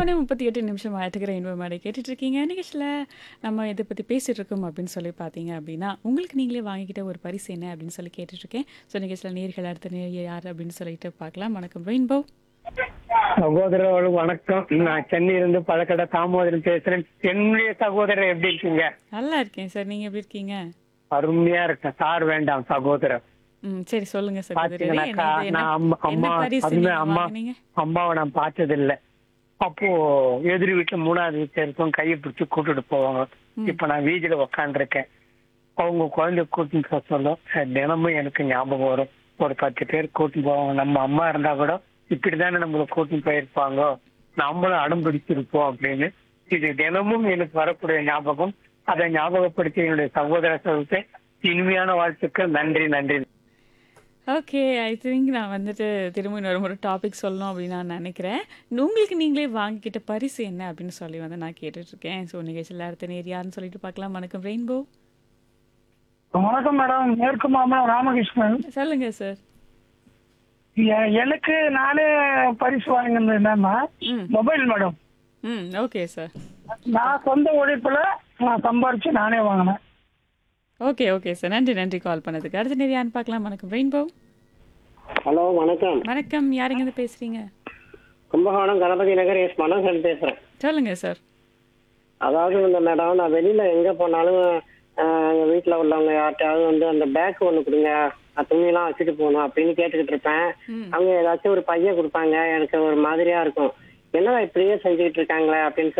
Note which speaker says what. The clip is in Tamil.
Speaker 1: மணி 38 நிமிஷம் ஆயிட்டுக்கிற இன்ப மேடை கேட்டுட்டு இருக்கீங்க. நிகழ்ச்சியில நம்ம எத பத்தி பேசிட்டு இருக்கோம் அப்படின்னு சொல்லி பார்த்தீங்க அப்படின்னா, உங்களுக்கு நீங்களே வாங்கிக்கிட்ட ஒரு பரிசு என்ன அப்படின்னு சொல்லி கேட்டுட்டு இருக்கேன். ஸோ நிகழ்ச்சியில நேயர்கள் அடுத்த நேயர் யார் அப்படின்னு சொல்லிட்டு பார்க்கலாம். வணக்கம் ரெயின்போ.
Speaker 2: சகோதரர்கள் வணக்கம் நான் சென்னையிலிருந்து பழக்கடை தாமோதரன் பேசுறேன் என்னுடைய சகோதரர் எப்படி இருக்கீங்க
Speaker 1: நல்லா இருக்கேன் சார். நீங்க எப்படி இருக்கீங்க?
Speaker 2: அருமையா இருக்கேன் சார் வேண்டாம் சகோதரர்
Speaker 1: ம் சரி சொல்லுங்க சகோதரரே.
Speaker 2: பாத்தீங்கன்னாக்கா
Speaker 1: என்னது என்ன
Speaker 2: நான் அம்மா
Speaker 1: என்ன
Speaker 2: அம்மா
Speaker 1: பரிசு
Speaker 2: அதுமே
Speaker 1: நீங்க
Speaker 2: அம்மா
Speaker 1: வாங்குனீங்க?
Speaker 2: அம்மாவை நான் பார்த்தது இல்ல அப்போ எதிர் வீட்டுல மூணாவது வீட்டுல இருக்கும் கையை பிடிச்சு கூட்டிட்டு போவாங்க இப்ப நான் வீதியில உக்காந்துருக்கேன் அவங்க குழந்தை கூட்டிட்டு போக சொல்ல அஹ், தினமும் எனக்கு ஞாபகம் வரும் ஒரு பத்து பேர் கூட்டிட்டு போவாங்க நம்ம அம்மா இருந்தா கூட இப்படிதானே நம்மள கூட்டிட்டு போயிருப்பாங்க நம்மளும் அடம் பிடிச்சிருப்போம் அப்படின்னு இது தினமும் எனக்கு வரக்கூடிய ஞாபகம் அதை ஞாபகப்படுத்தி என்னுடைய சகோதர சொல்லிட்டு இனிமையான வாழ்த்துக்கள் நன்றி நன்றி
Speaker 1: ஓகே. ஐ திங்க் நான் வந்துட்டு திரும்ப இன்னொரு ஒரு டாபிக் சொல்லணும் அப்படின்னு நான் நினைக்கிறேன். உங்களுக்கு நீங்களே வாங்கிக்கிட்ட பரிசு என்ன அப்படின்னு சொல்லி வந்து நான் கேட்டுட்டு இருக்கேன். ஸோ நிகழ்ச்சியில அடுத்த நேர் யாருன்னு சொல்லிட்டு பார்க்கலாம். வணக்கம் ரெயின்போ.
Speaker 3: வணக்கம் மேடம் மேற்கு மாமலம் ராமகிருஷ்ணன்
Speaker 1: சொல்லுங்க சார்.
Speaker 3: எ- எனக்கு நானே பரிசு வாங்கினது என்னன்னா
Speaker 1: ம்.
Speaker 3: மொபைல் மேடம்
Speaker 1: ம் ஓகே சார்.
Speaker 3: நான் சொந்த உழைப்புல நான் சம்பாரிச்சு நானே வாங்கினேன்
Speaker 1: ஓகே ஓகே சார். நன்றி நன்றி கால் பண்ணதுக்கு. அடுத்த நேர் யாருன்னு பார்க்கலாம். வணக்கம் ரெயின்போ.
Speaker 4: ஹலோ வணக்கம்
Speaker 1: வணக்கம் யாருங்க இருந்து பேசுறீங்க?
Speaker 4: கும்பகோணம் கணபதி நகர் எஸ் மனோகரன் பேசுறேன்
Speaker 1: சொல்லுங்க சார்.
Speaker 4: அதாவது இந்த மேடம் நான் வெளியில எங்க போனாலும் ஆஹ், எங்க வீட்டுல உள்ளவங்க யார்கிட்டயாவது வந்து அந்த பேக் ஒண்ணு கொடுங்க நான் துணியெல்லாம் வச்சுட்டு போகணும் அப்படின்னு கேட்டுக்கிட்டு இருப்பேன்
Speaker 1: ம்.
Speaker 4: அவங்க ஏதாச்சும் ஒரு பையன் கொடுப்பாங்க எனக்கு ஒரு மாதிரியா இருக்கும் என்னடா இப்படியே செஞ்சுக்கிட்டு இருக்காங்களே அப்படின்னு